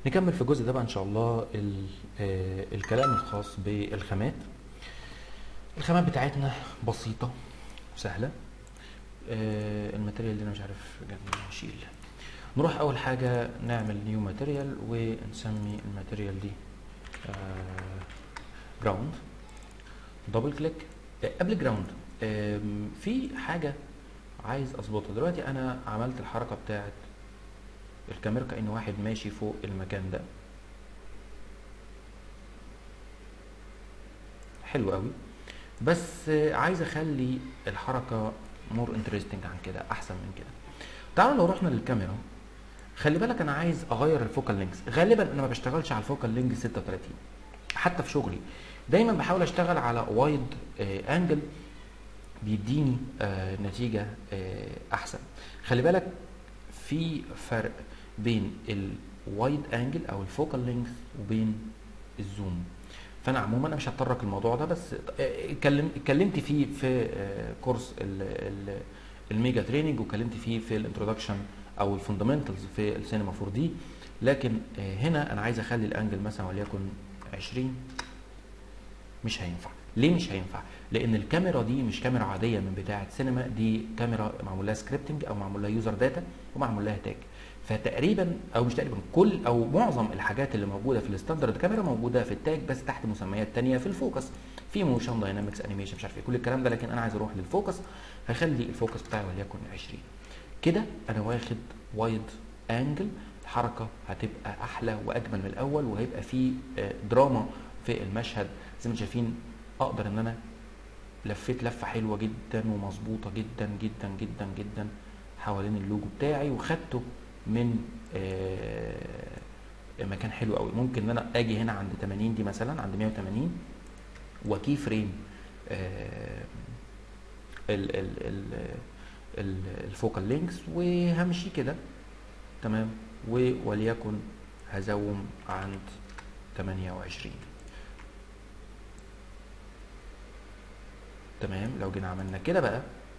نكمل في الجزء ده بقى ان شاء الله ال- آه، الكلام الخاص بالخامات الخامات بتاعتنا بسيطة وسهلة آه، الماتيريال دي انا مش عارف جنبي نشيل نروح اول حاجة نعمل نيو ماتيريال ونسمي الماتيريال دي جراوند دبل كليك قبل جراوند في حاجة عايز اظبطها دلوقتي انا عملت الحركة بتاعت الكاميرا كأن واحد ماشي فوق المكان ده حلو قوي بس آه، عايز اخلي الحركة مور انترستنج عن كده احسن من كده تعالوا لو رحنا للكاميرا خلي بالك انا عايز اغير الفوكال لينكس غالبا انا ما بشتغلش على الفوكال لينك 36 حتى في شغلي دايما بحاول اشتغل على وايد انجل بيديني آه، نتيجة آه، احسن خلي بالك في فرق بين الوايد انجل او الفوكال لينث وبين الزوم فانا عموما انا مش هتطرق الموضوع ده بس آه، اتكلم اتكلمت فيه في آه، كورس ال- ال- الميجا تريننج واتكلمت فيه في الانترودكشن او الفوندامنتالز في السينما 4 دي لكن آه، هنا انا عايز اخلي الانجل مثلا وليكن 20 مش هينفع ليه مش هينفع لان الكاميرا دي مش كاميرا عاديه من بتاعه سينما دي كاميرا معمول لها سكريبتنج او معمول لها يوزر داتا ومعمول لها تاج فتقريبا او مش تقريبا كل او معظم الحاجات اللي موجوده في الستاندرد كاميرا موجوده في التاج بس تحت مسميات تانية في الفوكس في موشن داينامكس انيميشن مش عارف ايه كل الكلام ده لكن انا عايز اروح للفوكس هخلي الفوكس بتاعي وليكن 20 كده انا واخد وايد انجل الحركه هتبقى احلى واجمل من الاول وهيبقى في آه، دراما في المشهد زي ما انتم شايفين اقدر ان انا لفيت لفه حلوه جدا ومظبوطه جدا جدا جدا جدا حوالين اللوجو بتاعي وخدته من آه، مكان حلو قوي ممكن ان انا اجي هنا عند 80 دي مثلا عند 180 وكي فريم آه، ال ال ال ال- الفوكال لينكس وهمشي كده تمام و- وليكن هزوم عند 28 تمام لو جينا عملنا كده بقى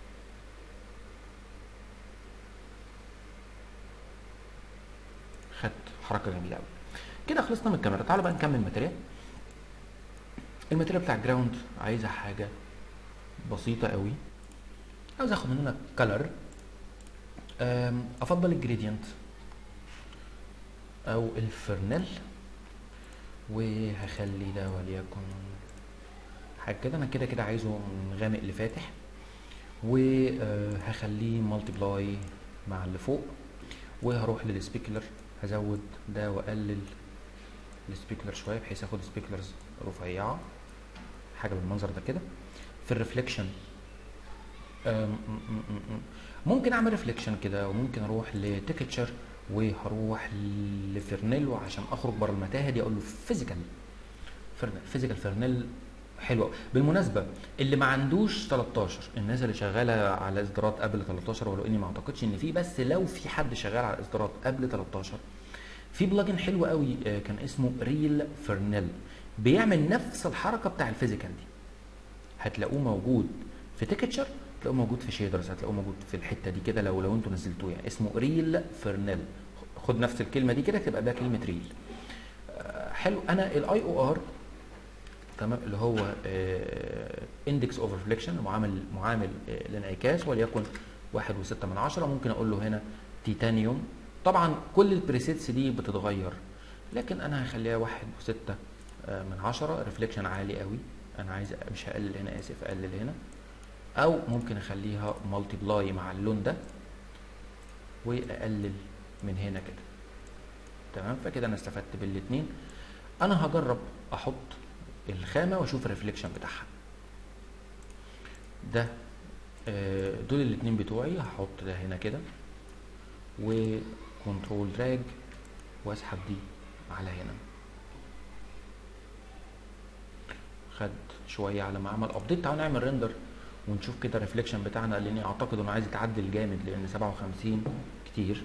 خدت حركه جميله قوي كده خلصنا من الكاميرا تعالوا بقى نكمل الماتيريال الماتيريال بتاع الجراوند عايزه حاجه بسيطه قوي عاوز اخد مننا كلر افضل الجريدينت او الفرنل وهخلي ده وليكن حاجه كده انا كده كده عايزه من غامق لفاتح وهخليه مالتيبلاي مع اللي فوق وهروح للسبيكلر هزود ده واقلل السبيكلر شويه بحيث اخد سبيكلرز رفيعه حاجه بالمنظر ده كده في الريفليكشن ممكن اعمل ريفليكشن كده وممكن اروح لتكتشر وهروح لفرنيل عشان اخرج بره المتاهه دي اقول له فيزيكال فرنل فيزيكال فرنيل حلوه بالمناسبه اللي ما عندوش 13 الناس اللي شغاله على اصدارات قبل 13 ولو اني ما اعتقدش ان في بس لو في حد شغال على اصدارات قبل 13 في بلجن حلو قوي آه، كان اسمه ريل فرنيل بيعمل نفس الحركه بتاع الفيزيكال دي هتلاقوه موجود في تيكتشر هتلاقوه موجود في شيدرز هتلاقوه موجود في الحته دي كده لو لو انتوا نزلتوه يعني اسمه ريل فرنيل خد نفس الكلمه دي كده تبقى بقى كلمه ريل آه، حلو انا الاي او ار تمام اللي هو اندكس اوف ريفليكشن معامل معامل آه، الانعكاس وليكن واحد وستة من عشرة ممكن اقول له هنا تيتانيوم طبعا كل البريسيتس دي بتتغير لكن انا هخليها واحد وستة آه، من عشرة ريفليكشن عالي قوي انا عايز مش هقلل هنا اسف اقلل هنا او ممكن اخليها مالتيبلاي مع اللون ده واقلل من هنا كده تمام فكده انا استفدت بالاثنين انا هجرب احط الخامه واشوف الريفليكشن بتاعها ده آه، دول الاثنين بتوعي هحط ده هنا كده وكنترول دراج واسحب دي على هنا خد شويه على ما عمل ابديت تعالوا نعمل ريندر ونشوف كده الريفليكشن بتاعنا لاني اعتقد انه عايز يتعدل جامد لان 57 كتير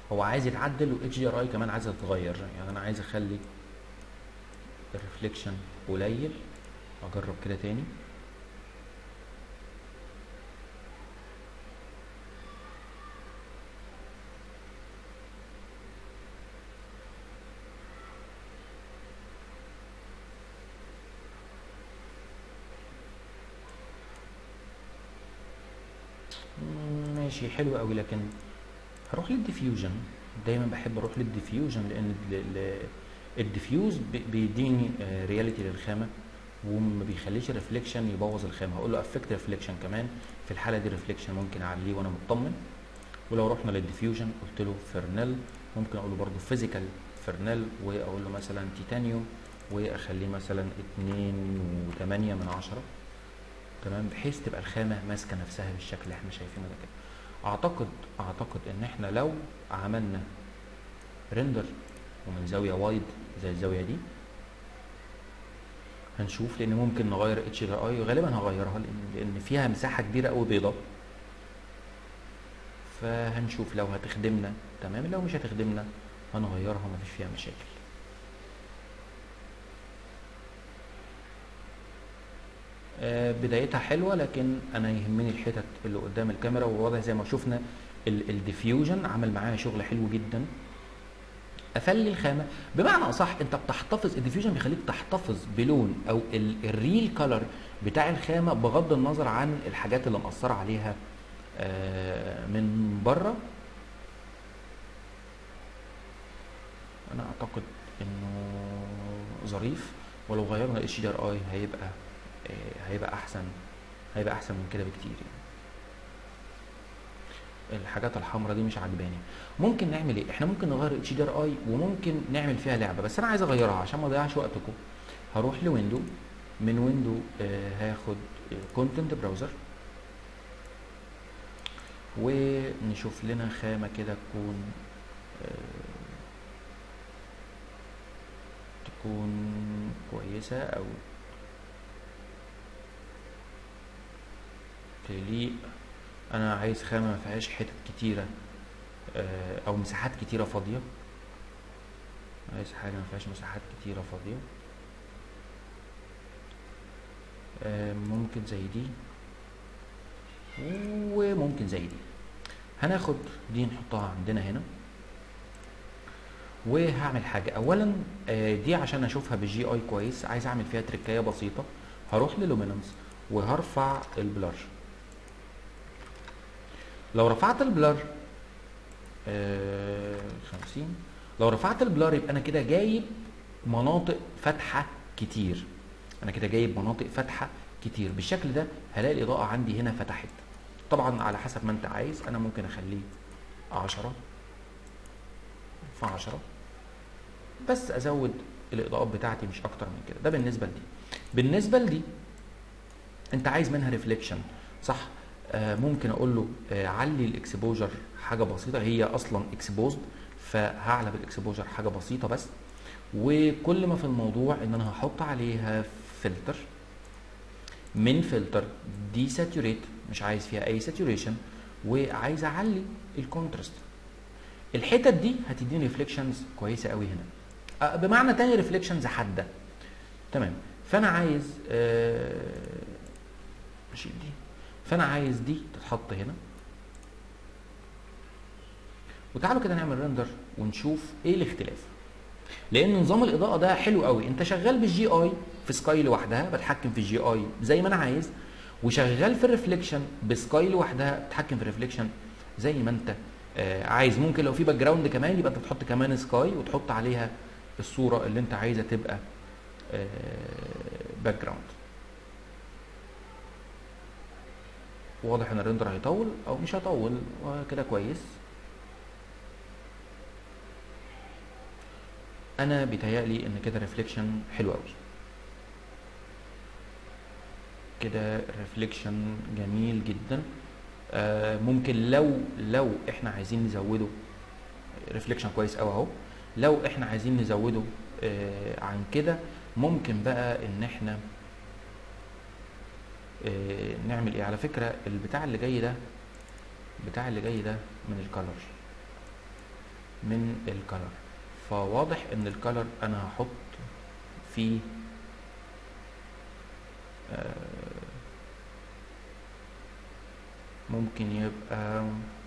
هو عايز يتعدل و اتش دي ار اي كمان عايزه تتغير يعني انا عايز اخلي الريفليكشن قليل اجرب كده تاني مم، ماشي حلو قوي لكن هروح للديفيوجن دايما بحب اروح للديفيوجن لان الديفيوز بيديني رياليتي للخامه وما بيخليش الريفليكشن يبوظ الخامه هقول له افكت ريفليكشن كمان في الحاله دي الريفليكشن ممكن اعليه وانا مطمن ولو رحنا للديفيوجن قلت له فرنل ممكن اقول له برضه فيزيكال فرنل واقول له مثلا تيتانيوم واخليه مثلا 2 و8 من عشرة تمام بحيث تبقى الخامه ماسكه نفسها بالشكل اللي احنا شايفينه ده كده اعتقد اعتقد ان احنا لو عملنا ريندر ومن زاويه وايد زي الزاويه دي هنشوف لان ممكن نغير اتش دي اي غالبا هغيرها لان لان فيها مساحه كبيره قوي بيضاء فهنشوف لو هتخدمنا تمام لو مش هتخدمنا هنغيرها مفيش فيها مشاكل آه، بدايتها حلوه لكن انا يهمني الحتت اللي قدام الكاميرا وواضح زي ما شفنا الديفيوجن عمل معايا شغل حلو جدا افلي الخامه بمعنى اصح انت بتحتفظ الديفيوجن بيخليك تحتفظ بلون او الريل كلر بتاع الخامه بغض النظر عن الحاجات اللي مأثره عليها آه، من بره انا اعتقد انه ظريف ولو غيرنا الاتش دي ار اي هيبقى آه، هيبقى احسن هيبقى احسن من كده بكتير يعني الحاجات الحمراء دي مش عجباني ممكن نعمل ايه احنا ممكن نغير اتش دي ار اي وممكن نعمل فيها لعبه بس انا عايز اغيرها عشان ما اضيعش وقتكم هروح لويندو من ويندو آه هاخد كونتنت براوزر ونشوف لنا خامه كده تكون آه تكون كويسه او تليق انا عايز خامه ما فيهاش حتت كتيره آه، او مساحات كتيره فاضيه عايز حاجه ما فيهاش مساحات كتيره فاضيه آه، ممكن زي دي وممكن زي دي هناخد دي نحطها عندنا هنا وهعمل حاجه اولا آه، دي عشان اشوفها بالجي اي كويس عايز اعمل فيها تركايه بسيطه هروح للومينانس وهرفع البلر لو رفعت البلر آه 50 لو رفعت البلر يبقى انا كده جايب مناطق فاتحه كتير انا كده جايب مناطق فاتحه كتير بالشكل ده هلاقي الاضاءه عندي هنا فتحت طبعا على حسب ما انت عايز انا ممكن اخليه 10 في 10 بس ازود الاضاءات بتاعتي مش اكتر من كده ده بالنسبه لدي بالنسبه لدي انت عايز منها ريفليكشن صح آه ممكن اقول له آه علي الاكسبوجر حاجه بسيطه هي اصلا اكسبوزد فهعلى بالاكسبوجر حاجه بسيطه بس وكل ما في الموضوع ان انا هحط عليها فلتر من فلتر دي ساتوريت مش عايز فيها اي ساتوريشن وعايز اعلي الكونتراست الحتت دي هتديني ريفليكشنز كويسه قوي هنا آه بمعنى تاني ريفليكشنز حاده تمام فانا عايز آه اشيل دي فانا عايز دي تتحط هنا وتعالوا كده نعمل ريندر ونشوف ايه الاختلاف لان نظام الاضاءه ده حلو قوي انت شغال بالجي اي في سكاي لوحدها بتحكم في الجي اي زي ما انا عايز وشغال في الريفليكشن بسكاي لوحدها بتحكم في الريفليكشن زي ما انت آه عايز ممكن لو في باك جراوند كمان يبقى انت تحط كمان سكاي وتحط عليها الصوره اللي انت عايزها تبقى آه باك جراوند واضح ان الريندر هيطول او مش هيطول كده كويس انا بيتهيألي ان كده ريفليكشن حلو قوي كده ريفليكشن جميل جدا آه ممكن لو لو احنا عايزين نزوده ريفليكشن كويس قوي اهو لو احنا عايزين نزوده آه عن كده ممكن بقى ان احنا آه نعمل ايه على فكره البتاع اللي جاي ده البتاع اللي جاي ده من الكالر من الكلر فواضح ان الكلر انا هحط فيه آه، ممكن يبقى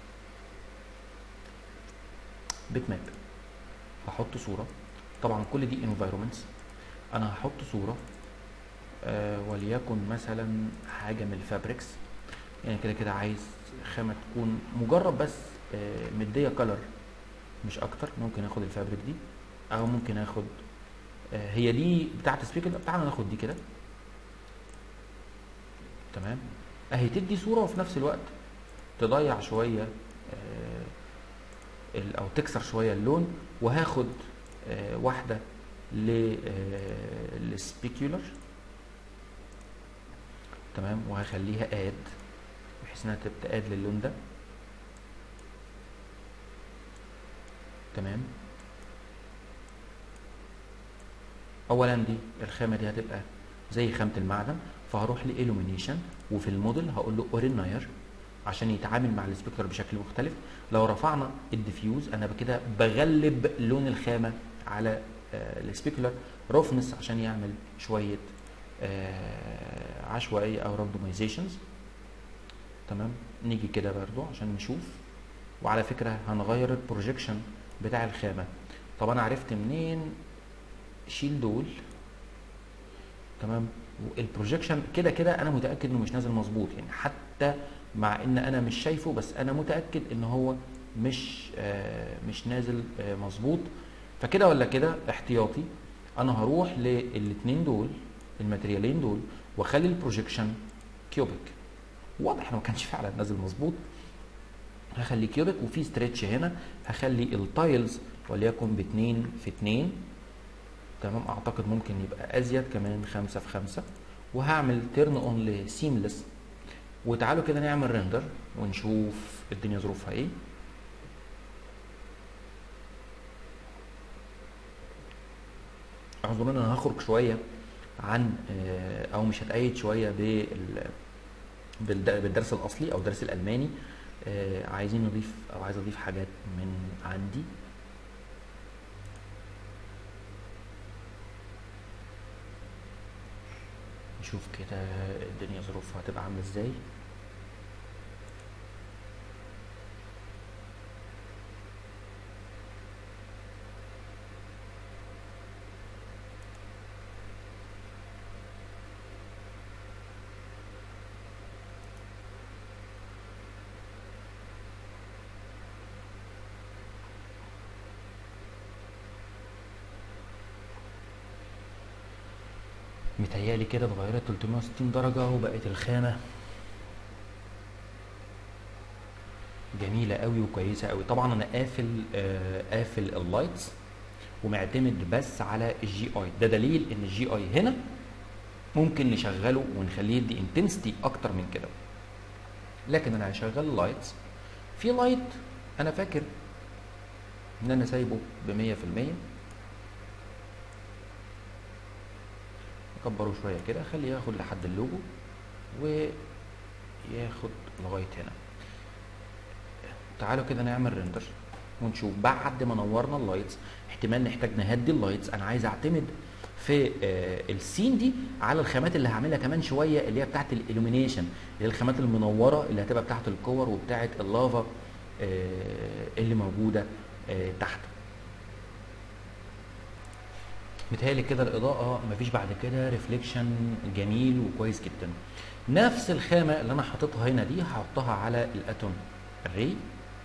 بيت ماب هحط صورة طبعا كل دي environments انا هحط صورة آه وليكن مثلا حاجة من الفابريكس يعني كده كده عايز خامة تكون مجرد بس آه مدية كلر مش اكتر ممكن اخد الفابريك دي او ممكن اخد آه هي دي بتاعت سبيكر تعالى ناخد دي كده تمام اهي تدي صورة وفي نفس الوقت تضيع شوية آه ال- او تكسر شوية اللون وهاخد آه واحدة للسبيكيولر تمام وهخليها اد بحيث انها تبقى اد للون ده تمام اولا دي الخامه دي هتبقى زي خامه المعدن فهروح لإلومينيشن وفي الموديل هقول له اوريناير عشان يتعامل مع السبيكر بشكل مختلف لو رفعنا الديفيوز انا كده بغلب لون الخامه على آه، السبيكولر روفنس عشان يعمل شويه آه، عشوائيه او راندومايزيشنز تمام نيجي كده برضو عشان نشوف وعلى فكره هنغير البروجيكشن بتاع الخامه طب انا عرفت منين شيل دول تمام البروجيكشن كده كده انا متاكد انه مش نازل مظبوط يعني حتى مع ان انا مش شايفه بس انا متاكد ان هو مش آه مش نازل آه مظبوط فكده ولا كده احتياطي انا هروح للاثنين دول الماتريالين دول واخلي البروجيكشن كيوبيك واضح انه ما كانش فعلا نازل مظبوط هخلي كيوبيك وفي ستريتش هنا هخلي التايلز وليكن باتنين في اتنين تمام اعتقد ممكن يبقى ازيد كمان خمسة في خمسة وهعمل تيرن اون لسيملس وتعالوا كده نعمل ريندر ونشوف الدنيا ظروفها ايه اعذروني انا هخرج شويه عن آه، او مش هتأيد شويه بال بالد- بالدرس الاصلي او الدرس الالماني آه، عايزين نضيف او عايز اضيف حاجات من عندي نشوف كده الدنيا ظروفها هتبقى عامله ازاي متهيالي كده اتغيرت 360 درجة وبقت الخامة جميلة قوي وكويسة قوي طبعا انا قافل آه قافل اللايتس ومعتمد بس على الجي اي ده دليل ان الجي اي هنا ممكن نشغله ونخليه يدي انتنسيتي اكتر من كده لكن انا هشغل اللايتس في لايت انا فاكر ان انا سايبه ب 100% اكبره شويه كده اخليه ياخد لحد اللوجو وياخد لغايه هنا تعالوا كده نعمل ريندر ونشوف بعد ما نورنا اللايتس احتمال نحتاج نهدي اللايتس انا عايز اعتمد في آه السين دي على الخامات اللي هعملها كمان شويه اللي هي بتاعت الالومينيشن اللي هي الخامات المنوره اللي هتبقى بتاعت الكور وبتاعت اللافا آه اللي موجوده آه تحت متهيألي كده الإضاءة مفيش بعد كده ريفليكشن جميل وكويس جدا نفس الخامة اللي أنا حاططها هنا دي هحطها على الأتوم الري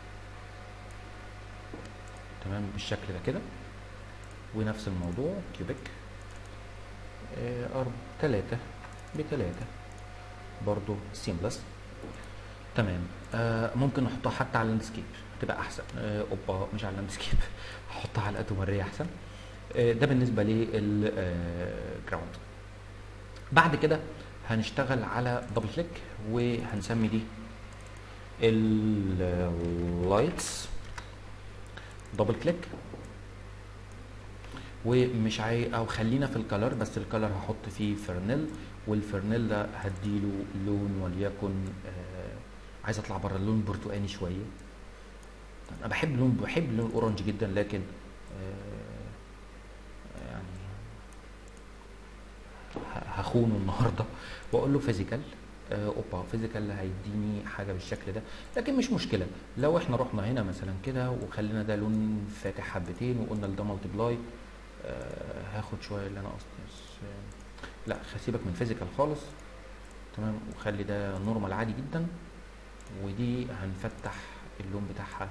تمام بالشكل ده كده ونفس الموضوع كيوبيك آه أرب تلاتة بتلاتة برضو سيملس تمام آه ممكن نحطها حتى على اللاندسكيب هتبقى أحسن آه أوبا مش على اللاندسكيب هحطها على الأتوم الري أحسن ده بالنسبه للجراوند بعد كده هنشتغل على دبل كليك وهنسمي دي اللايتس دبل كليك ومش عاي او خلينا في الكالر بس الكالر هحط فيه فرنيل والفرنيل ده هديله لون وليكن آه عايز اطلع بره اللون برتقاني شويه انا بحب لون بحب لون الاورنج جدا لكن آه، يعني ه- هخونه النهارده واقول له فيزيكال اوبا فيزيكال هيديني حاجه بالشكل ده لكن مش مشكله لو احنا رحنا هنا مثلا كده وخلينا ده لون فاتح حبتين وقلنا ده مالتيبلاي هاخد شويه اللي انا اصلا بس آه، لا هسيبك من فيزيكال خالص تمام وخلي ده نورمال عادي جدا ودي هنفتح اللون بتاعها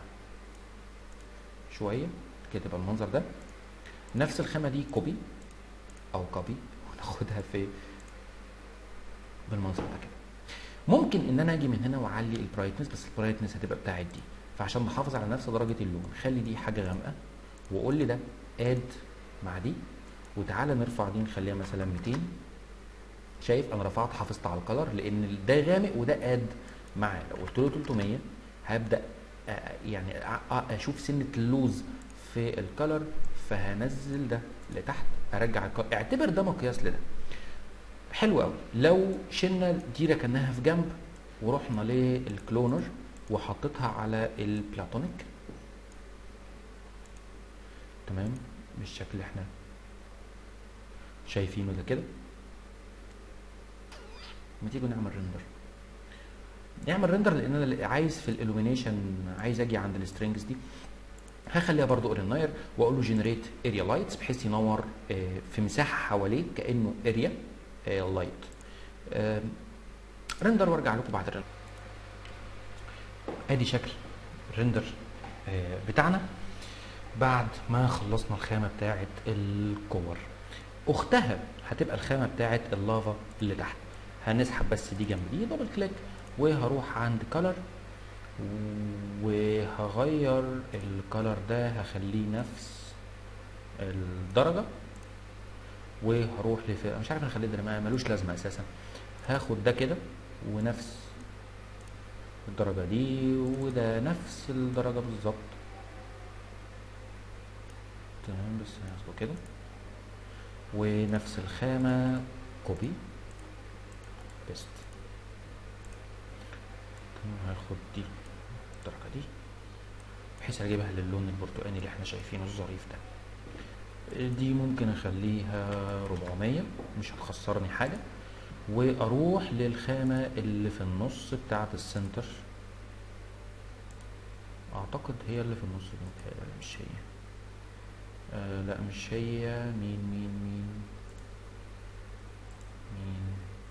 شويه كده يبقى المنظر ده نفس الخامه دي كوبي او كوبي وناخدها في بالمنظر ده كده ممكن ان انا اجي من هنا واعلي البرايتنس بس البرايتنس هتبقى بتاعت دي فعشان نحافظ على نفس درجه اللون خلي دي حاجه غامقه وقول لي ده اد مع دي وتعالى نرفع دي نخليها مثلا 200 شايف انا رفعت حافظت على الكلر لان ده غامق وده اد معاه لو قلت له 300 هبدا أ- يعني أ- أ- اشوف سنه اللوز في الكلر فهنزل ده لتحت ارجع الكلر اعتبر ده مقياس لده حلو قوي لو شلنا دي ركناها في جنب ورحنا للكلونر وحطيتها على البلاتونيك تمام بالشكل اللي احنا شايفينه ده كده ما تيجوا نعمل ريندر نعمل ريندر لان انا اللي عايز في الالومينيشن عايز اجي عند السترينجز دي هخليها برضو اوريناير واقول له جنريت اريا لايتس بحيث ينور آه، في مساحه حواليه كانه اريا لايت ريندر وارجع لكم بعد الريندر ادي شكل الريندر آه، بتاعنا بعد ما خلصنا الخامه بتاعه الكور اختها هتبقى الخامه بتاعه اللافا اللي تحت هنسحب بس دي جنب دي دبل كليك وهروح عند كلر وهغير الكلر ده هخليه نفس الدرجه وهروح لفئة مش عارف انا خليه ده ما- ملوش لازمه اساسا هاخد ده كده ونفس الدرجه دي وده نفس الدرجه بالظبط تمام بس هاخده كده ونفس الخامه كوبي بيست تمام هاخد دي الدرجه دي بحيث اجيبها للون البرتقاني اللي احنا شايفينه الظريف ده دي ممكن اخليها 400 مش هتخسرني حاجة واروح للخامة اللي في النص بتاعة السنتر اعتقد هي اللي في النص دي متهيألي مش هي آه لا مش هي مين مين مين مين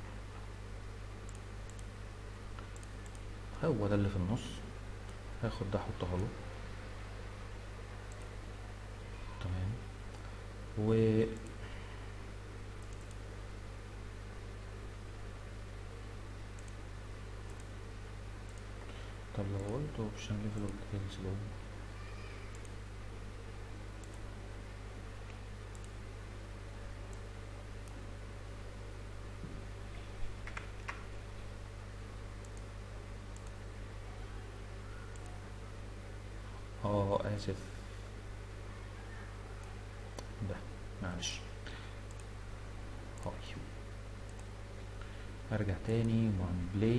هو ده اللي في النص هاخد ده احطها له تمام و طب لو قلت اوبشن ليفل اوف ديتيلز لو اه اسف ده معلش هاي ارجع تاني وعن بلاي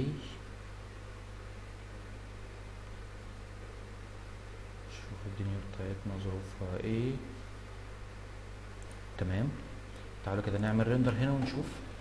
شوف الدنيا بتاعتنا ظروفها ايه تمام تعالوا كده نعمل ريندر هنا ونشوف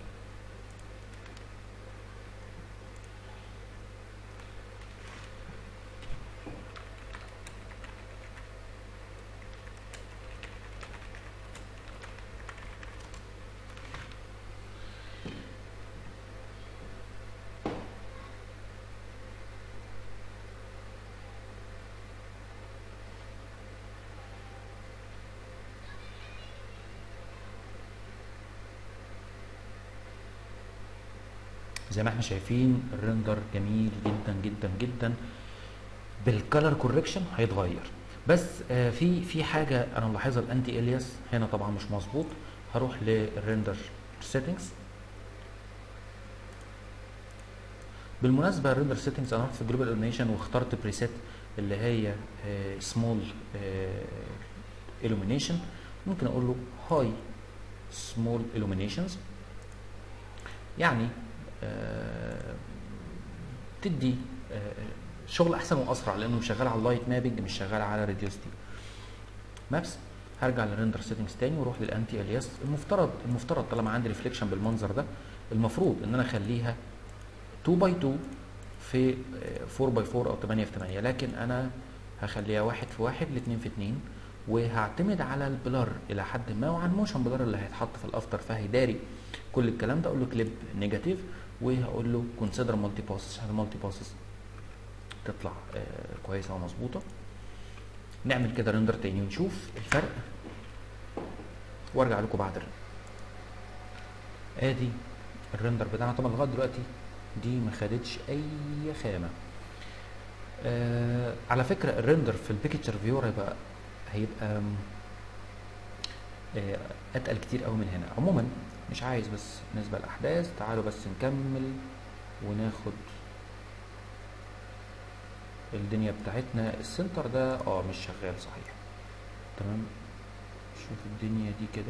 زي ما احنا شايفين الريندر جميل جدا جدا جدا بالكالر كوركشن هيتغير بس آه في في حاجه انا ملاحظها الانتي الياس هنا طبعا مش مظبوط هروح للريندر سيتنجز بالمناسبه الريندر سيتنجز انا رحت في جلوبال الوميشن واخترت بريسيت اللي هي سمول illumination ممكن اقول له هاي سمول illuminations يعني آه، تدي آه، شغل احسن واسرع لانه شغال على اللايت مابنج مش شغال على ريديوستي مابس هرجع للريندر سيتنجز تاني واروح للانتي الياس المفترض المفترض طالما عندي ريفليكشن بالمنظر ده المفروض ان انا اخليها 2 باي 2 في آه، 4 باي 4 او 8 في 8 لكن انا هخليها واحد في واحد لاثنين في اتنين وهعتمد على البلر الى حد ما وعن موشن بلر اللي هيتحط في الافتر فهيداري كل الكلام ده اقول له كليب نيجاتيف وهقول له كونسيدر مالتي باسز عشان المالتي باسز تطلع آه، كويسه ومظبوطه نعمل كده ريندر تاني ونشوف الفرق وارجع لكم بعد الريندر ادي الريندر بتاعنا طبعا لغايه دلوقتي دي ما خدتش اي خامه آه على فكره الريندر في البيكتشر فيور هيبقى هيبقى آم، آه اتقل كتير قوي من هنا عموما مش عايز بس بالنسبه للاحداث تعالوا بس نكمل وناخد الدنيا بتاعتنا السنتر ده اه مش شغال صحيح تمام شوف الدنيا دي كده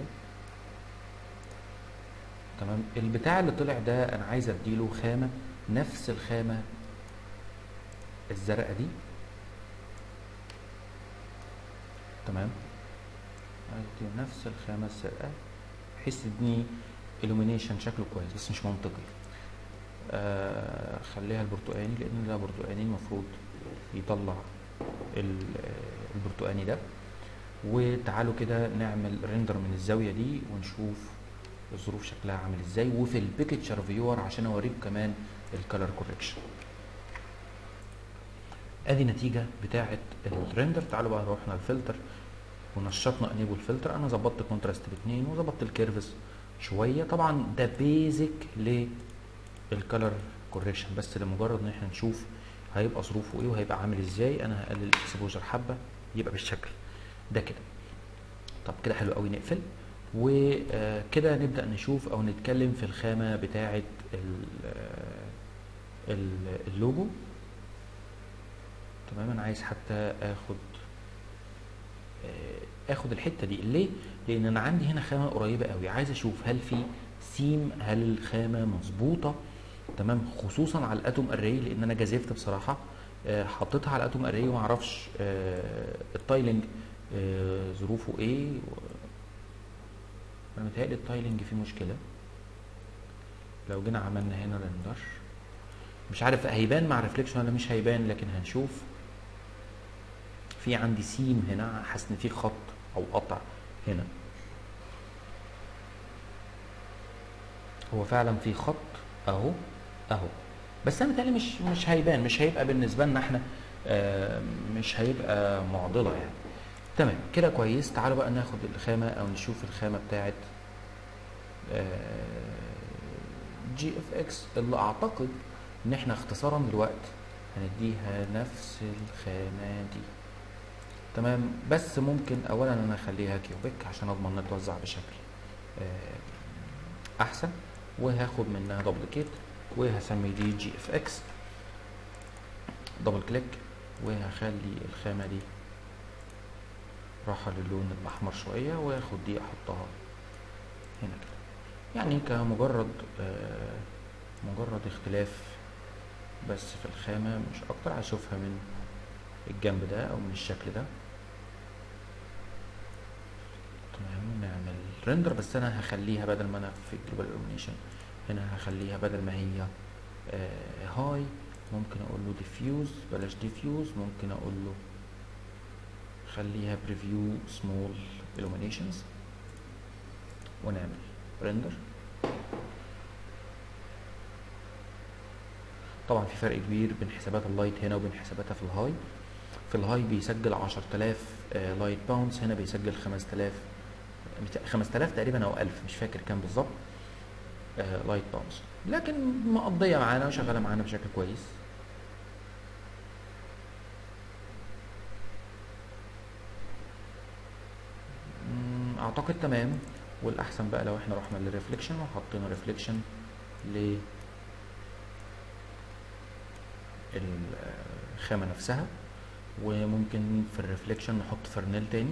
تمام البتاع اللي طلع ده انا عايز اديله خامه نفس الخامه الزرقاء دي تمام عايز اديله نفس الخامه الزرقاء بحيث تديني illumination شكله كويس بس مش منطقي آه خليها البرتقاني لان ده برتقاني المفروض يطلع ال- آه، البرتقاني ده وتعالوا كده نعمل ريندر من الزاويه دي ونشوف الظروف شكلها عامل ازاي وفي البيكتشر فيور عشان اوريكم كمان الكالر كوركشن ادي نتيجه بتاعه الريندر تعالوا بقى رحنا الفلتر ونشطنا انيبل فلتر انا ظبطت كونتراست باثنين وظبطت الكيرفز شويه طبعا ده بيزك للكالر كوركشن بس لمجرد ان احنا نشوف هيبقى ظروفه ايه وهيبقى عامل ازاي انا هقلل الاكسبوجر حبه يبقى بالشكل ده كده طب كده حلو قوي نقفل وكده نبدا نشوف او نتكلم في الخامه بتاعه ال- آه، ال- اللوجو تمام انا عايز حتى اخد آه، اخد الحته دي ليه لان انا عندي هنا خامه قريبه قوي عايز اشوف هل في سيم هل الخامه مظبوطه تمام خصوصا على الاتوم اري لان انا جازفت بصراحه آه، حطيتها على الاتوم اري وما اعرفش آه، التايلنج آه، ظروفه ايه و- انا متهيألي التايلنج فيه مشكله لو جينا عملنا هنا ريندر مش عارف هيبان مع ريفليكشن ولا مش هيبان لكن هنشوف في عندي سيم هنا حاسس ان في خط او قطع هنا هو فعلا في خط اهو اهو بس انا متهيألي مش مش هيبان مش هيبقى بالنسبه لنا احنا آه، مش هيبقى معضله يعني تمام كده كويس تعالوا بقى ناخد الخامه او نشوف الخامه بتاعت جي اف اكس اللي اعتقد ان احنا اختصارا للوقت هنديها نفس الخامه دي تمام بس ممكن اولا انا اخليها كيوبيك عشان اضمن انها توزع بشكل آه، احسن وهاخد منها دوبليكيت وهسمي دي جي اف اكس دبل كليك وهخلي الخامه دي راحة للون الأحمر شوية وآخد دي أحطها هنا كده يعني كمجرد آه مجرد اختلاف بس في الخامة مش أكتر هشوفها من الجنب ده أو من الشكل ده تمام نعمل ريندر بس أنا هخليها بدل ما أنا في جلوبال illumination هنا هخليها بدل ما هي آه هاي ممكن أقول له diffuse بلاش diffuse ممكن أقول له خليها بريفيو سمول illuminations ونعمل ريندر طبعا في فرق كبير بين حسابات اللايت هنا وبين حساباتها في الهاي في الهاي بيسجل 10000 لايت باونس هنا بيسجل 5000 5000 تقريبا او 1000 مش فاكر كام بالظبط لايت باونس لكن مقضيه معانا وشغاله معانا بشكل كويس مم، اعتقد تمام والاحسن بقى لو احنا رحنا للريفليكشن وحطينا ريفليكشن ل الخامة نفسها وممكن في الريفليكشن نحط فرنيل تاني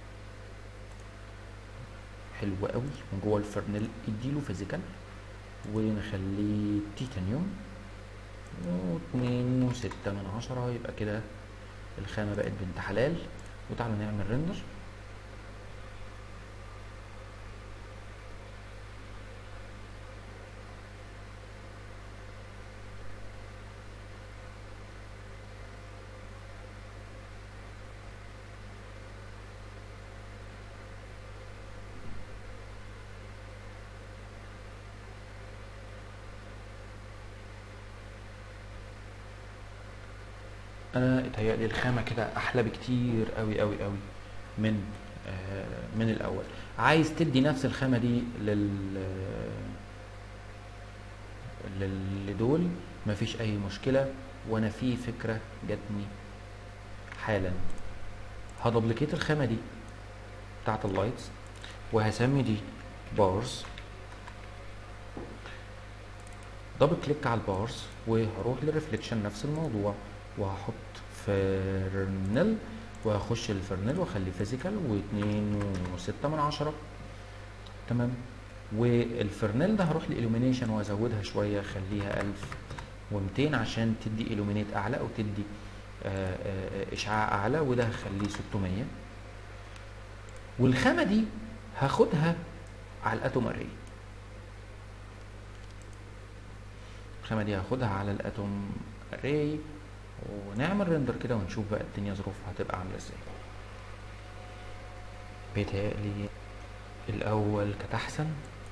حلو قوي من جوه الفرنيل اديله فيزيكال ونخليه تيتانيوم واتنين وستة من عشرة يبقى كده الخامة بقت بنت حلال وتعالوا نعمل ريندر انا اتهيألي الخامة كده احلى بكتير قوي قوي قوي من آه من الاول عايز تدي نفس الخامة دي لل لل- لدول مفيش اي مشكلة وانا في فكرة جاتني حالا هدبلكيت الخامة دي بتاعت اللايتس وهسمي دي بارز دبل كليك على البارز وهروح للريفليكشن نفس الموضوع وهحط فرنل وهخش الفرنل واخليه فيزيكال واتنين وستة من عشرة تمام والفرنل ده هروح لإلومينيشن وازودها شوية اخليها ألف ومتين عشان تدي إلومينيت أعلى أو تدي آه، آه، إشعاع أعلى وده هخليه 600 والخامة دي هاخدها على الأتوم أري الخامة دي هاخدها على الأتوم أري ونعمل ريندر كده ونشوف بقى الدنيا ظروفها هتبقى عاملة ازاي بيتهيألي الأول كانت أحسن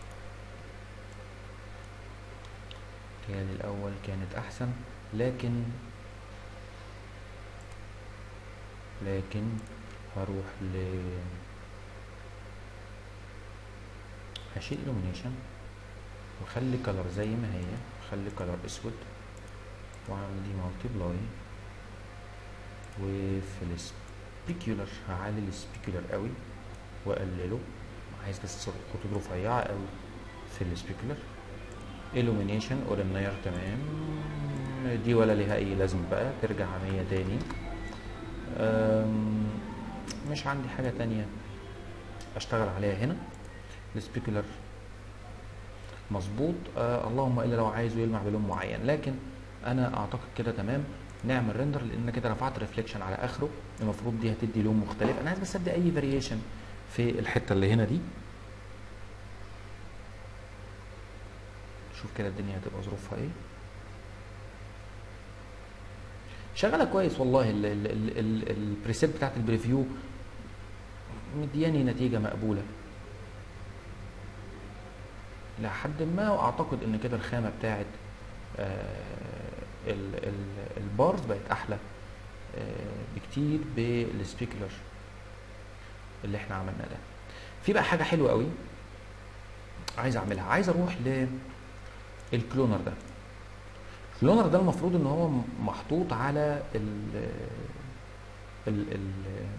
بيتهيألي الأول كانت أحسن لكن لكن هروح ل هشيل illumination وخلي كلر زي ما هي خلي كلر اسود واعمل دي مالتيبلاي وفي السبيكيولر هعلي السبيكيولر قوي واقلله عايز بس خطوط رفيعه قوي في السبيكيولر illumination اورناير تمام دي ولا ليها اي لازمه بقى ترجع 100 تاني أم، مش عندي حاجه تانية اشتغل عليها هنا السبيكولر مظبوط آه اللهم الا لو عايزه يلمع بلون معين لكن انا اعتقد كده تمام نعمل ريندر لان كده رفعت ريفليكشن على اخره المفروض دي هتدي لون مختلف انا عايز بس ابدا اي فاريشن في الحته اللي هنا دي شوف كده الدنيا هتبقى ظروفها ايه شغاله كويس والله ال- ال- ال- ال- البريسيت بتاعت البريفيو مدياني نتيجه مقبوله لحد ما واعتقد ان كده الخامه بتاعت آه، ال- ال- البارز بقت احلى آه، بكتير بالسبيكولر اللي احنا عملناه ده في بقى حاجه حلوه قوي عايز اعملها عايز اروح للكلونر ده الكلونر ده المفروض ان هو م- محطوط على ال ال ال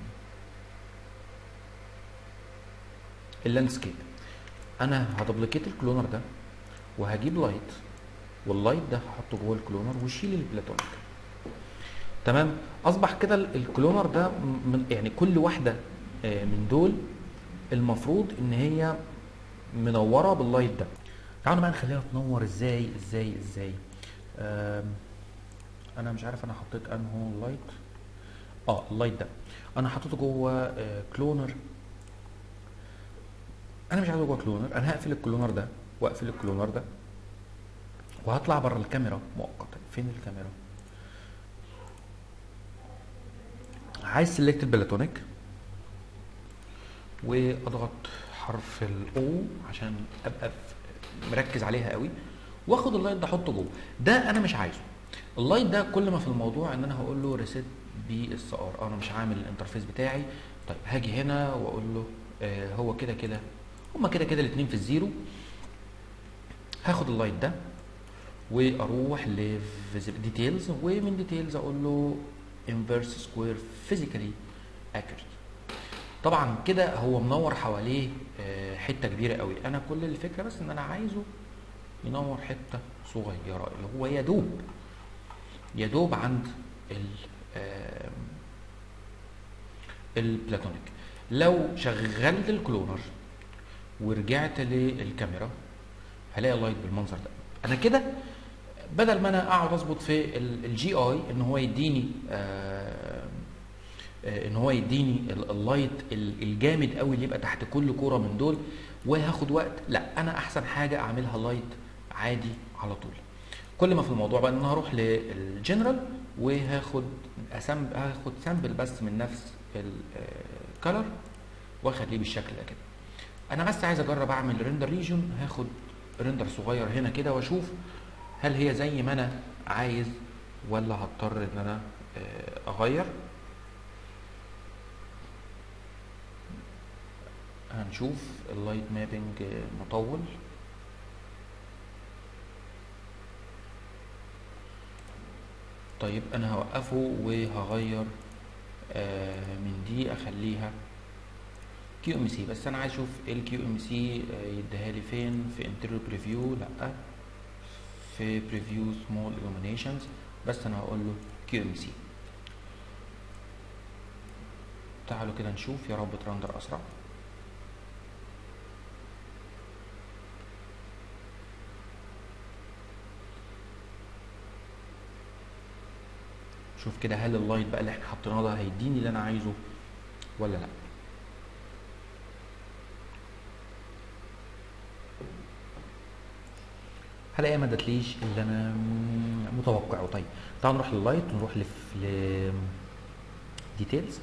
اللاندسكيب انا هدبلكيت الكلونر ده وهجيب لايت واللايت ده هحطه جوه الكلونر واشيل البلاتونيك تمام اصبح كده ال- الكلونر ده م- من يعني كل واحده آه، من دول المفروض ان هي منوره باللايت ده تعالوا بقى نخليها تنور ازاي ازاي ازاي آم، انا مش عارف انا حطيت انهو لايت اه اللايت ده انا حطيته جوه آه، كلونر انا مش عايزه جوه كلونر انا هقفل الكلونر ده واقفل الكلونر ده وهطلع بره الكاميرا مؤقتا فين الكاميرا عايز سيلكت البلاتونيك واضغط حرف الاو عشان ابقى في- مركز عليها قوي واخد اللايت ده احطه جوه ده انا مش عايزه اللايت ده كل ما في الموضوع ان انا هقول له ريسيت بي اس ار انا مش عامل الانترفيس بتاعي طيب هاجي هنا واقول له آه هو كده كده هما كده كده الاثنين في الزيرو هاخد اللايت ده واروح لديتيلز ومن ديتيلز اقول له inverse square physically accurate طبعا كده هو منور حواليه آه، حته كبيره قوي انا كل الفكره بس ان انا عايزه ينور حته صغيره اللي هو يا دوب يا دوب عند ال آم، البلاتونيك لو شغلت الكلونر ورجعت للكاميرا هلاقي اللايت بالمنظر ده انا كده بدل ما انا اقعد اظبط في الجي اي ان هو يديني آه، آه، ان هو يديني ال- اللايت ال- الجامد قوي اللي يبقى تحت كل كوره من دول وهاخد وقت لا انا احسن حاجه اعملها لايت عادي على طول كل ما في الموضوع بقى ان انا هروح للجنرال وهاخد أسم... هاخد سامبل بس من نفس الكالر واخليه بالشكل ده كده انا بس عايز اجرب اعمل ريندر ريجون هاخد ريندر صغير هنا كده واشوف هل هي زي ما انا عايز ولا هضطر ان انا آه، اغير هنشوف اللايت مابنج مطول طيب انا هوقفه وهغير آه، من دي اخليها كيو ام سي بس انا عايز اشوف الكيو ام سي يديها لي فين في انتريور بريفيو لا في بريفيو سمول illuminations بس انا هقول له كيو ام سي تعالوا كده نشوف يا رب ترندر اسرع شوف كده هل اللايت بقى اللي احنا حاطيناه ده هيديني اللي انا عايزه ولا لا هلاقي ما ادتليش اللي انا متوقعه طيب تعالوا نروح لللايت ونروح ل ل ديتيلز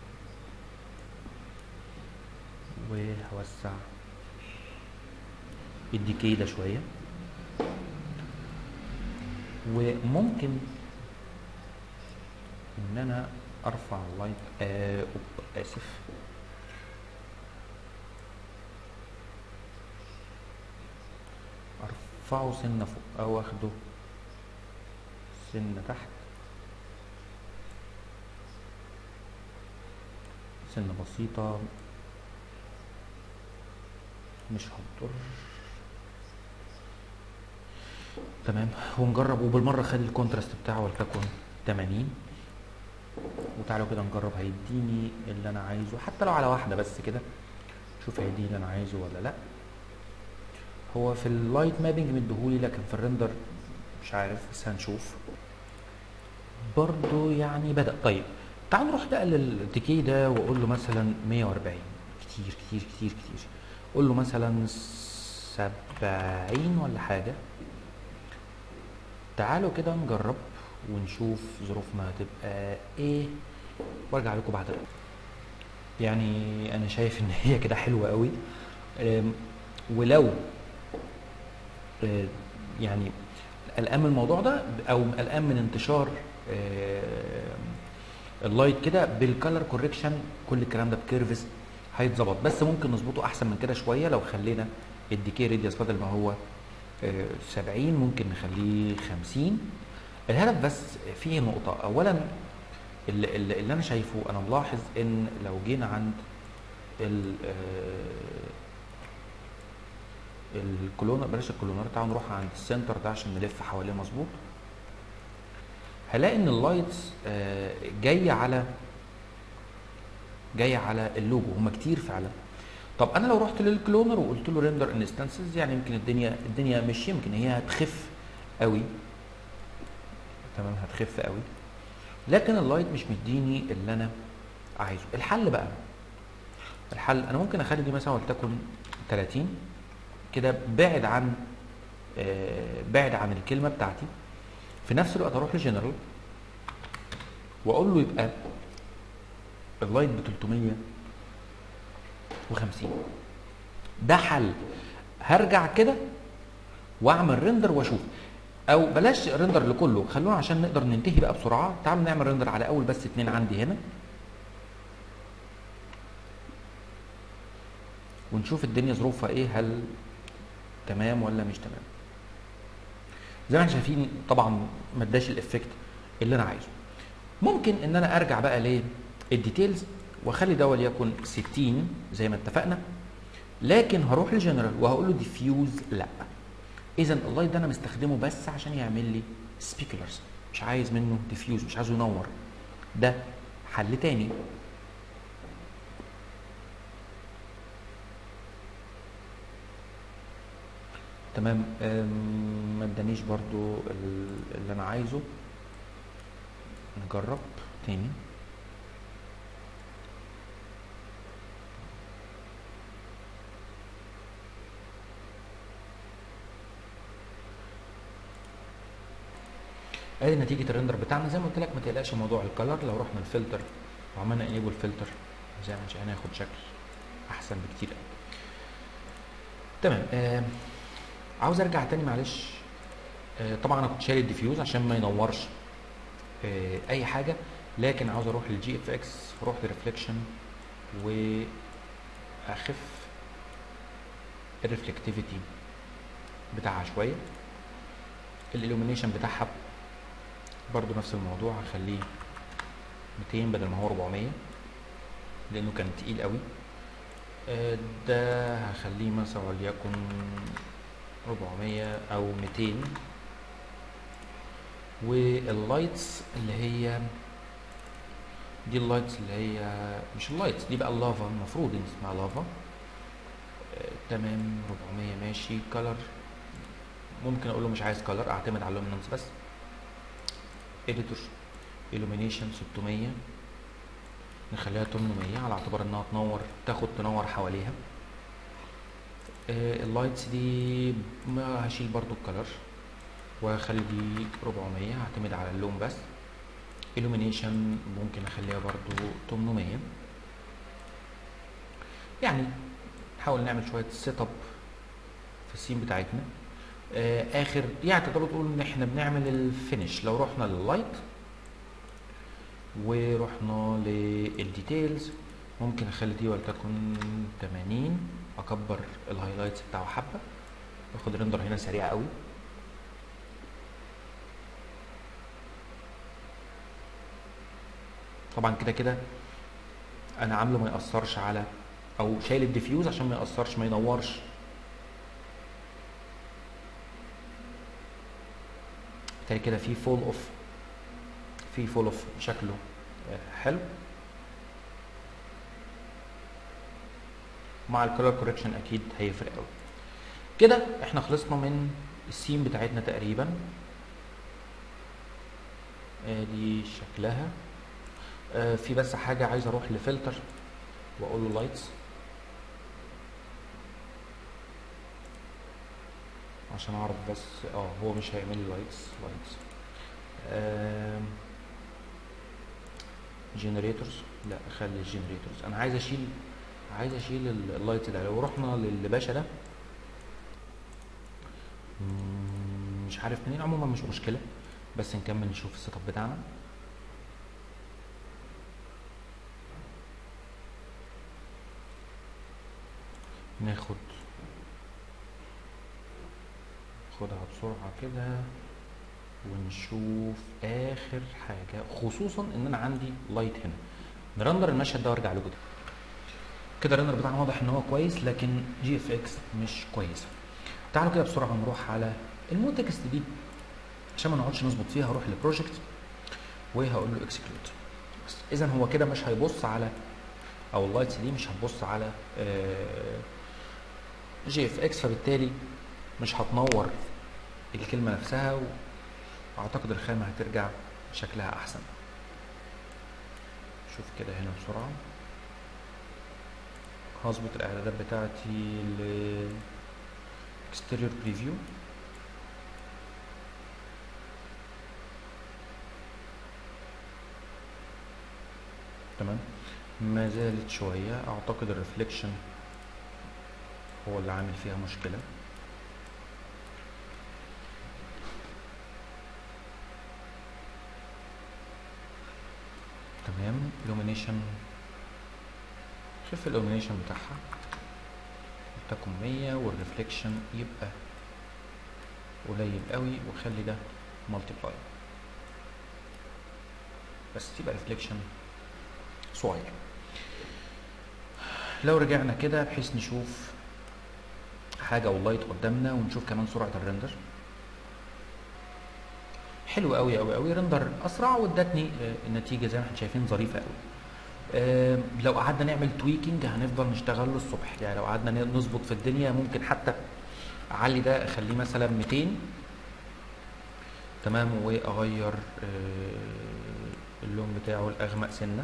وهوسع الديكي ده شويه وممكن ان انا ارفع اللايت آه أوب، اسف ارفعه سنه فوق او اخده سنه تحت سنه بسيطه مش هتضر تمام ونجرب وبالمره خلي الكونتراست بتاعه ولتكن 80 وتعالوا كده نجرب هيديني اللي انا عايزه حتى لو على واحده بس كده شوف هيديني اللي انا عايزه ولا لا هو في اللايت مابنج مديهولي لكن في الريندر مش عارف بس هنشوف برضو يعني بدأ طيب تعال نروح بقى للديكي ده واقول له مثلا 140 كتير كتير كتير كتير قول له مثلا 70 ولا حاجه تعالوا كده نجرب ونشوف ظروفنا هتبقى ايه وارجع لكم بعد يعني انا شايف ان هي كده حلوه قوي أم، ولو أه، يعني قلقان من الموضوع ده او قلقان من انتشار أه، اللايت كده بالكالر كوريكشن كل الكلام ده بكيرفز هيتظبط بس ممكن نظبطه احسن من كده شويه لو خلينا الديكي ريديوس بدل ما هو آه، 70 ممكن نخليه 50 الهدف بس فيه نقطة أولا اللي, اللي اللي أنا شايفه أنا ملاحظ إن لو جينا عند ال آه، الكولونر بلاش الكولونر تعالوا نروح عند السنتر ده عشان نلف حواليه مظبوط هلاقي إن اللايتس آه، جاية على جاية على اللوجو هما كتير فعلا طب انا لو رحت للكلونر وقلت له ريندر انستنسز يعني يمكن الدنيا الدنيا مش يمكن هي هتخف قوي تمام هتخف قوي لكن اللايت مش مديني اللي انا عايزه الحل بقى الحل انا ممكن اخلي دي مثلا ولتكن 30 كده بعد عن آه، بعد عن الكلمه بتاعتي في نفس الوقت اروح لجنرال واقول له يبقى اللايت ب 350 ده حل هرجع كده واعمل ريندر واشوف او بلاش ريندر لكله خلونا عشان نقدر ننتهي بقى بسرعه تعالوا نعمل ريندر على اول بس اتنين عندي هنا ونشوف الدنيا ظروفها ايه هل تمام ولا مش تمام زي ما احنا شايفين طبعا ما اداش الافكت اللي انا عايزه ممكن ان انا ارجع بقى للديتيلز واخلي ده وليكن 60 زي ما اتفقنا لكن هروح لجنرال وهقول له ديفيوز لا اذا اللايت ده انا مستخدمه بس عشان يعمل لي سبيكولرز مش عايز منه ديفيوز مش عايزه ينور ده حل تاني تمام أم، ما ادانيش برضو ال- اللي انا عايزه نجرب تاني ادي نتيجه الريندر بتاعنا زي ما قلت لك ما تقلقش موضوع الكلر لو رحنا الفلتر وعملنا انيبل فلتر زي ما انت هناخد شكل احسن بكتير قوي تمام آه عاوز ارجع تاني معلش آه طبعا انا كنت شايل الديفيوز عشان ما ينورش آه اي حاجه لكن عاوز اروح للجي اف اكس واروح لريفليكشن واخف الريفلكتيفيتي بتاعها شويه الالومينيشن بتاعها برضو نفس الموضوع هخليه 200 بدل ما هو 400 لانه كان تقيل قوي آه، ده هخليه مثلا وليكن 400 او 200 واللايتس اللي هي دي اللايتس اللي هي مش اللايتس دي بقى اللافا المفروض ان اسمها لافا آه، تمام 400 ماشي كلر ممكن اقول له مش عايز كلر اعتمد على اللومينانس بس اديتور illumination 600 نخليها 800 على اعتبار انها تنور تاخد تنور حواليها آه، اللايتس دي ما هشيل برضو الكلر وهخلي دي 400 هعتمد على اللون بس illumination ممكن اخليها برضو 800 يعني نحاول نعمل شويه سيت اب في السين بتاعتنا آه، اخر يعني تقدروا تقولوا ان احنا بنعمل الفينش لو رحنا لللايت ورحنا للديتيلز ممكن اخلي دي ولتكن 80 اكبر الهايلايتس بتاعه حبه باخد ريندر هنا سريع قوي طبعا كده كده انا عامله ما ياثرش على او شايل الديفيوز عشان ما ياثرش ما ينورش بالتالي كده في فول اوف في فول اوف شكله آه، حلو مع الكولر كوركشن اكيد هيفرق قوي كده احنا خلصنا من السين بتاعتنا تقريبا ادي شكلها آه في بس حاجه عايز اروح لفلتر واقول له لايتس عشان اعرف بس اه هو مش هيعمل لي لايتس لايتس جنريتورز لا خلي الجنريتورز انا عايز اشيل عايز اشيل ال- اللايت ده لو رحنا للباشا ده مم، مش عارف منين عموما مش مشكله بس نكمل نشوف السيت اب بتاعنا ناخد خدها بسرعة كده ونشوف آخر حاجة خصوصا إن أنا عندي لايت هنا نرندر المشهد ده وارجع له كده كده الرندر بتاعنا واضح إن هو كويس لكن جي اف اكس مش كويسة تعالوا كده بسرعة نروح على المونتكست دي عشان ما نقعدش نظبط فيها هروح لبروجكت وهقول له اكسكلود بس اذا هو كده مش هيبص على او اللايتس دي مش هتبص على جي اف اكس فبالتالي مش هتنور الكلمه نفسها واعتقد الخامه هترجع شكلها احسن شوف كده هنا بسرعه هظبط الاعدادات بتاعتي ل exterior preview تمام ما زالت شوية اعتقد الريفليكشن هو اللي عامل فيها مشكلة تمام illumination خف الillumination بتاعها تكون 100 والريفليكشن يبقى قليل قوي وخلي ده مالتيبلاي بس تبقى ريفليكشن صغير لو رجعنا كده بحيث نشوف حاجة واللايت قدامنا ونشوف كمان سرعة الريندر حلو قوي قوي قوي ريندر اسرع وادتني آه، النتيجة زي ما احنا شايفين ظريفة قوي آه، لو قعدنا نعمل تويكينج هنفضل نشتغل للصبح يعني لو قعدنا ن- نظبط في الدنيا ممكن حتى اعلي ده اخليه مثلا 200 تمام واغير آه، اللون بتاعه الاغمق سنه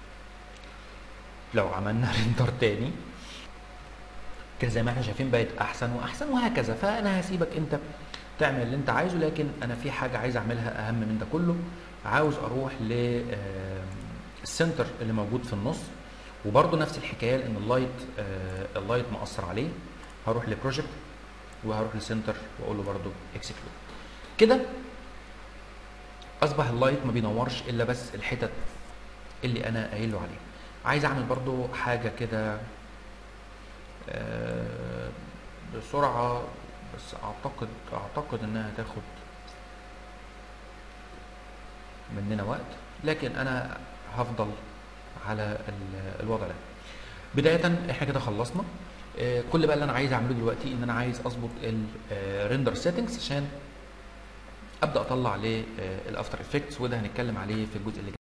لو عملنا ريندر تاني كده زي ما احنا شايفين بقت احسن واحسن وهكذا فانا هسيبك انت تعمل اللي انت عايزه لكن انا في حاجه عايز اعملها اهم من ده كله عاوز اروح للسنتر اللي موجود في النص وبرده نفس الحكايه لان اللايت آه، اللايت مأثر عليه هروح لبروجكت وهروح لسنتر واقول له برده اكسكلود كده اصبح اللايت ما بينورش الا بس الحتت اللي انا قايل له عليها عايز اعمل برضو حاجه كده آه، بسرعه بس اعتقد اعتقد انها هتاخد مننا وقت لكن انا هفضل على ال- الوضع ده بدايه احنا كده خلصنا آه، كل بقى اللي انا عايز اعمله دلوقتي ان انا عايز اظبط الريندر سيتنجز عشان ابدا اطلع للافتر افكتس وده هنتكلم عليه في الجزء اللي جاي